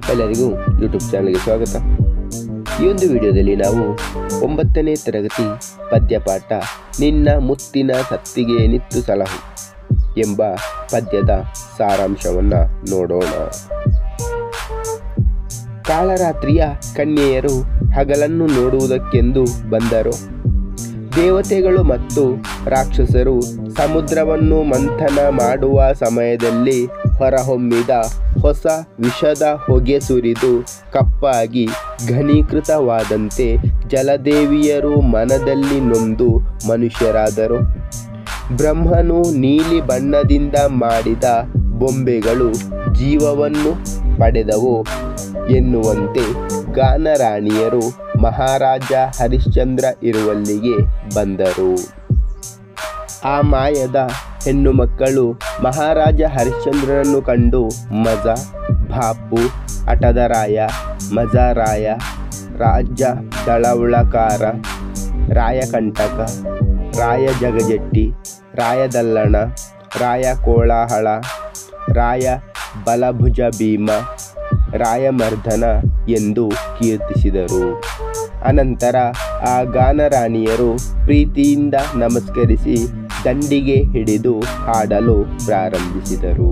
ಎಲ್ಲರಿಗೂ ಯೂಟ್ಯೂಬ್ ಚಾನಲ್ಗೆ ಸ್ವಾಗತ ಈ ಒಂದು ವಿಡಿಯೋದಲ್ಲಿ ನಾವು ಒಂಬತ್ತನೇ ತರಗತಿ ಪದ್ಯಪಾಠ ನಿನ್ನ ಮುತ್ತಿನ ಸತ್ತಿಗೆ ನಿತ್ತು ಸಲಹು ಎಂಬ ಪದ್ಯದ ಸಾರಾಂಶವನ್ನು ನೋಡೋಣ ಕಾಳರಾತ್ರಿಯ ಕನ್ಯೆಯರು ಹಗಲನ್ನು ನೋಡುವುದಕ್ಕೆಂದು ಬಂದರು ದೇವತೆಗಳು ಮತ್ತು ರಾಕ್ಷಸರು ಸಮುದ್ರವನ್ನು ಮಂಥನ ಮಾಡುವ ಸಮಯದಲ್ಲಿ ಹೊರಹೊಮ್ಮಿದ ಹೊಸ ವಿಷದ ಹೊಗೆ ಸುರಿದು ಕಪ್ಪಾಗಿ ಘನೀಕೃತವಾದಂತೆ ಜಲದೇವಿಯರು ಮನದಲ್ಲಿ ನೊಂದು ಮನುಷ್ಯರಾದರು ಬ್ರಹ್ಮನು ನೀಲಿ ಬಣ್ಣದಿಂದ ಮಾಡಿದ ಬೊಂಬೆಗಳು ಜೀವವನ್ನು ಪಡೆದವು ಎನ್ನುವಂತೆ ಗಾನರಾಣಿಯರು ಮಹಾರಾಜ ಹರಿಶ್ಚಂದ್ರ ಇರುವಲ್ಲಿಗೆ ಬಂದರು ಆ ಮಾಯದ ಹೆಣ್ಣು ಮಕ್ಕಳು ಮಹಾರಾಜ ಹರಿಶ್ಚಂದ್ರನನ್ನು ಕಂಡು ಮಜ ಭಾಪು ಅಟದರಾಯ ಮಜಾರಾಯ ರಾಜ ದಳವಳಕಾರ ರಾಯಕಂಟಕ ರಾಯ ಜಗಜೆಟ್ಟಿ ರಾಯದಲ್ಲಣ ರಾಯ ಕೋಳಾಹಳ ರಾಯ ಬಲಭುಜ ಭೀಮ ರಾಯಮರ್ಧನ ಎಂದು ಕೀರ್ತಿಸಿದರು ಅನಂತರ ಆ ಗಾನರಾಣಿಯರು ಪ್ರೀತಿಯಿಂದ ನಮಸ್ಕರಿಸಿ ದಂಡಿಗೆ ಹಿಡಿದು ಹಾಡಲು ಪ್ರಾರಂಭಿಸಿದರು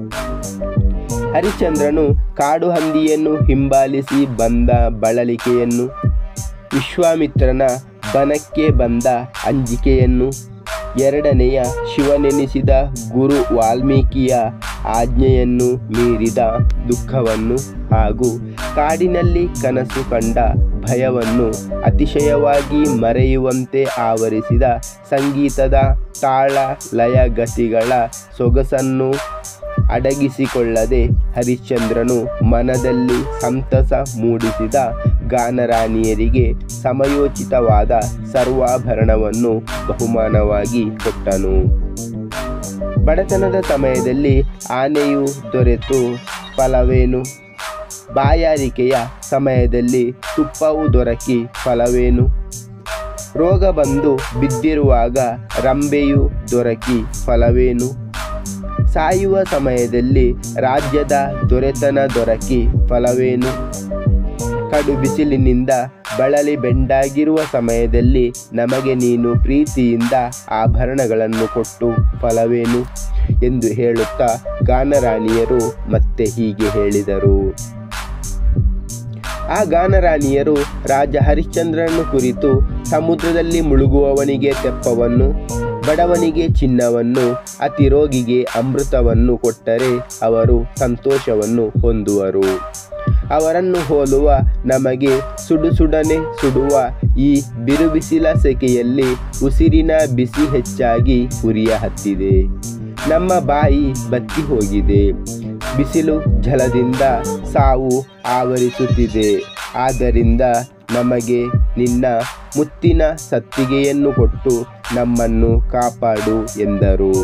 ಹರಿಶ್ಚಂದ್ರನು ಕಾಡು ಹಂದಿಯನ್ನು ಹಿಂಬಾಲಿಸಿ ಬಂದ ಬಳಲಿಕೆಯನ್ನು ವಿಶ್ವಾಮಿತ್ರನ ಬನಕ್ಕೆ ಬಂದ ಅಂಜಿಕೆಯನ್ನು ಎರಡನೆಯ ಶಿವನೆನಿಸಿದ ಗುರು ವಾಲ್ಮೀಕಿಯ ಆಜ್ಞೆಯನ್ನು ಮೀರಿದ ದುಃಖವನ್ನು ಹಾಗೂ ಕಾಡಿನಲ್ಲಿ ಕನಸು ಕಂಡ ಭಯವನ್ನು ಅತಿಶಯವಾಗಿ ಮರೆಯುವಂತೆ ಆವರಿಸಿದ ಸಂಗೀತದ ತಾಳ ಲಯ ಗತಿಗಳ ಸೊಗಸನ್ನು ಅಡಗಿಸಿಕೊಳ್ಳದೆ ಹರಿಶ್ಚಂದ್ರನು ಮನದಲ್ಲಿ ಸಂತಸ ಮೂಡಿಸಿದ ಗಾನರಾಣಿಯರಿಗೆ ಸಮಯೋಚಿತವಾದ ಸರ್ವಾಭರಣವನ್ನು ಬಹುಮಾನವಾಗಿ ಕೊಟ್ಟನು ಬಡತನದ ಸಮಯದಲ್ಲಿ ಆನೆಯು ದೊರೆತು ಫಲವೇನು ಬಾಯಾರಿಕೆಯ ಸಮಯದಲ್ಲಿ ತುಪ್ಪವು ದೊರಕಿ ಫಲವೇನು ರೋಗ ಬಂದು ಬಿದ್ದಿರುವಾಗ ರಂಬೆಯು ದೊರಕಿ ಫಲವೇನು ಸಾಯುವ ಸಮಯದಲ್ಲಿ ರಾಜ್ಯದ ದೊರೆತನ ದೊರಕಿ ಫಲವೇನು ಕಡು ಬಿಸಿಲಿನಿಂದ ಬಳಲಿ ಬೆಂಡಾಗಿರುವ ಸಮಯದಲ್ಲಿ ನಮಗೆ ನೀನು ಪ್ರೀತಿಯಿಂದ ಆಭರಣಗಳನ್ನು ಕೊಟ್ಟು ಫಲವೇನು ಎಂದು ಹೇಳುತ್ತಾ ಗಾನರಾಣಿಯರು ಮತ್ತೆ ಹೀಗೆ ಹೇಳಿದರು ಆ ಗಾನರಾಣಿಯರು ರಾಜ ಹರಿಶ್ಚಂದ್ರನನ್ನು ಕುರಿತು ಸಮುದ್ರದಲ್ಲಿ ಮುಳುಗುವವನಿಗೆ ತೆಪ್ಪವನ್ನು ಬಡವನಿಗೆ ಚಿನ್ನವನ್ನು ಅತಿ ರೋಗಿಗೆ ಅಮೃತವನ್ನು ಕೊಟ್ಟರೆ ಅವರು ಸಂತೋಷವನ್ನು ಹೊಂದುವರು ಅವರನ್ನು ಹೋಲುವ ನಮಗೆ ಸುಡು ಸುಡನೆ ಸುಡುವ ಈ ಬಿರುಬಿಸಿಲ ಸೆಕೆಯಲ್ಲಿ ಉಸಿರಿನ ಬಿಸಿ ಹೆಚ್ಚಾಗಿ ಉರಿಯ ಹತ್ತಿದೆ ನಮ್ಮ ಬಾಯಿ ಬತ್ತಿ ಹೋಗಿದೆ ಬಿಸಿಲು ಝಲದಿಂದ ಸಾವು ಆವರಿಸುತ್ತಿದೆ ಆದ್ದರಿಂದ ನಮಗೆ ನಿನ್ನ ಮುತ್ತಿನ ಸತ್ತಿಗೆಯನ್ನು ಕೊಟ್ಟು ನಮ್ಮನ್ನು ಕಾಪಾಡು ಎಂದರು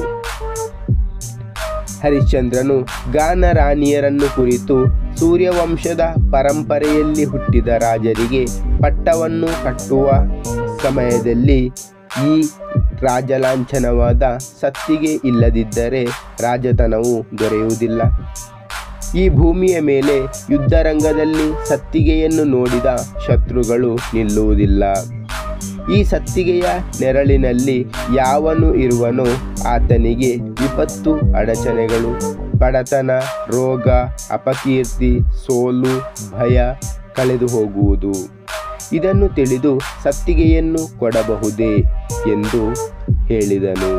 ಹರಿಶ್ಚಂದ್ರನು ಗಾನರಾಣಿಯರನ್ನು ಕುರಿತು ಸೂರ್ಯವಂಶದ ಪರಂಪರೆಯಲ್ಲಿ ಹುಟ್ಟಿದ ರಾಜರಿಗೆ ಪಟ್ಟವನ್ನು ಕಟ್ಟುವ ಸಮಯದಲ್ಲಿ ಈ ರಾಜಲಾಂಛನವಾದ ಸತ್ತಿಗೆ ಇಲ್ಲದಿದ್ದರೆ ರಾಜತನವು ದೊರೆಯುವುದಿಲ್ಲ ಈ ಭೂಮಿಯ ಮೇಲೆ ಯುದ್ಧರಂಗದಲ್ಲಿ ಸತ್ತಿಗೆಯನ್ನು ನೋಡಿದ ಶತ್ರುಗಳು ನಿಲ್ಲುವುದಿಲ್ಲ ಈ ಸತ್ತಿಗೆಯ ನೆರಳಿನಲ್ಲಿ ಯಾವನು ಇರುವನೋ ಆತನಿಗೆ ವಿಪತ್ತು ಅಡಚಣೆಗಳು ಬಡತನ ರೋಗ ಅಪಕೀರ್ತಿ ಸೋಲು ಭಯ ಕಳೆದು ಹೋಗುವುದು ಇದನ್ನು ತಿಳಿದು ಸತ್ತಿಗೆಯನ್ನು ಕೊಡಬಹುದೇ ಎಂದು ಹೇಳಿದನು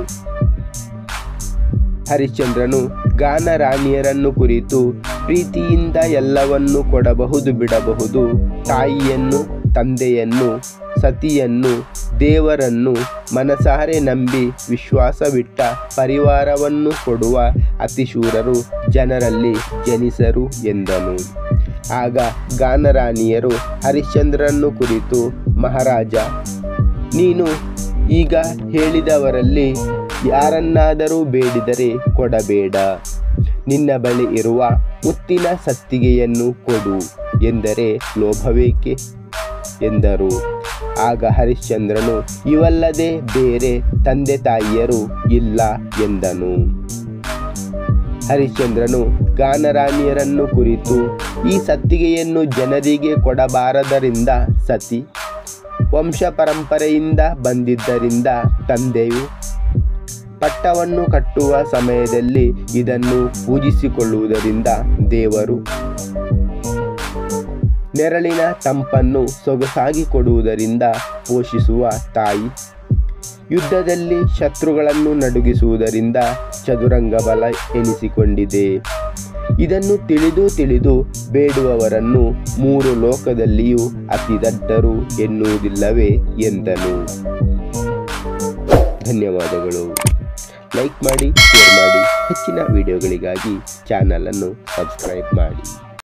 ಹರಿಶ್ಚಂದ್ರನು ಗಾನರಾಣಿಯರನ್ನು ಕುರಿತು ಪ್ರೀತಿಯಿಂದ ಎಲ್ಲವನ್ನು ಕೊಡಬಹುದು ಬಿಡಬಹುದು ತಾಯಿಯನ್ನು ತಂದೆಯನ್ನು ಸತಿಯನ್ನು ದೇವರನ್ನು ಮನಸಾರೆ ನಂಬಿ ವಿಶ್ವಾಸವಿಟ್ಟ ಪರಿವಾರವನ್ನು ಕೊಡುವ ಅತಿಶೂರರು ಜನರಲ್ಲಿ ಜನಿಸರು ಎಂದನು ಆಗ ಗಾನರಾಣಿಯರು ಹರಿಶ್ಚಂದ್ರನನ್ನು ಕುರಿತು ಮಹಾರಾಜ ನೀನು ಈಗ ಹೇಳಿದವರಲ್ಲಿ ಯಾರನ್ನಾದರೂ ಬೇಡಿದರೆ ಕೊಡಬೇಡ ನಿನ್ನ ಬಳಿ ಇರುವ ಮುತ್ತಿನ ಸತ್ತಿಗೆಯನ್ನು ಕೊಡು ಎಂದರೆ ಲೋಭವೇಕೆ ಎಂದರು ಆಗ ಹರಿಶ್ಚಂದ್ರನು ಇವಲ್ಲದೆ ಬೇರೆ ತಂದೆ ತಾಯಿಯರು ಇಲ್ಲ ಎಂದನು ಹರಿಶ್ಚಂದ್ರನು ಗಾನರಾಣಿಯರನ್ನು ಕುರಿತು ಈ ಸತ್ತಿಗೆಯನ್ನು ಜನರಿಗೆ ಕೊಡಬಾರದರಿಂದ ಸತಿ ವಂಶ ಪರಂಪರೆಯಿಂದ ಬಂದಿದ್ದರಿಂದ ತಂದೆಯು ಪಟ್ಟವನ್ನು ಕಟ್ಟುವ ಸಮಯದಲ್ಲಿ ಇದನ್ನು ಪೂಜಿಸಿಕೊಳ್ಳುವುದರಿಂದ ದೇವರು ನೆರಳಿನ ತಂಪನ್ನು ಸೊಗಸಾಗಿ ಕೊಡುವುದರಿಂದ ಪೋಷಿಸುವ ತಾಯಿ ಯುದ್ಧದಲ್ಲಿ ಶತ್ರುಗಳನ್ನು ನಡುಗಿಸುವುದರಿಂದ ಚದುರಂಗ ಬಲ ಎನಿಸಿಕೊಂಡಿದೆ ಇದನ್ನು ತಿಳಿದು ತಿಳಿದು ಬೇಡುವವರನ್ನು ಮೂರು ಲೋಕದಲ್ಲಿಯೂ ಅತಿ ದಡ್ಡರು ಎನ್ನುವುದಿಲ್ಲವೇ ಎಂದನು ಧನ್ಯವಾದಗಳು ಲೈಕ್ ಮಾಡಿ ಶೇರ್ ಮಾಡಿ ಹೆಚ್ಚಿನ ವಿಡಿಯೋಗಳಿಗಾಗಿ ಚಾನಲನ್ನು ಸಬ್ಸ್ಕ್ರೈಬ್ ಮಾಡಿ